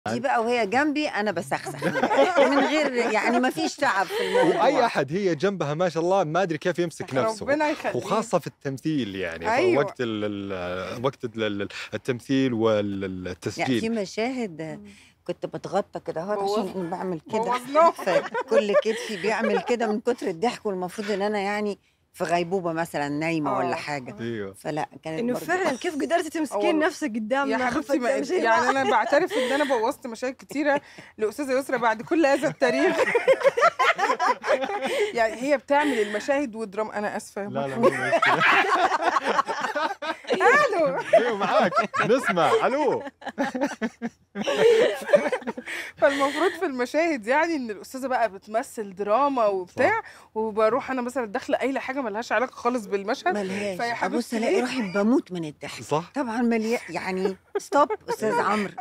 دي بقى وهي جنبي أنا باسخسخ من غير يعني ما فيش تعب في الموضوع واي احد هي جنبها ما شاء الله ما ادري كيف يمسك نفسه ربنا يخليك وخاصه في التمثيل يعني أيوة. وقت ال ال وقت ال- ال- التمثيل يعني والتسجيل في مشاهد كنت بتغطى كده اهوت بوظ- عشان بعمل كده بوظناه. فكل كتفي بيعمل كده من كتر الضحك والمفروض ان انا يعني في غيبوبه مثلا نايمه آه. ولا حاجه ايوه فلا كانت انه برضو- فعلا كيف قدرتي تمسكين والله. نفسك قدامنا يا حبيبتي ما فجأة شيء يعني انا بعترف ان انا بوظت مشاهد كتيره لاستاذه يسرا بعد كل هذا التاريخ يعني هي بتعمل المشاهد والدراما انا اسفه لا لا مو مشكلة. الو ايوه معاك نسمع الو فالمفروض في المشاهد يعني ان الاستاذه بقى بتمثل دراما وبتاع وبروح انا مثلا داخله قايله حاجه ملهاش علاقه خالص بالمشهد ملهاش فيا ابص حبيبتي الاقي ليه؟ روحي بموت من الضحك صح طبعا مليان يعني ستوب استاذ عمرو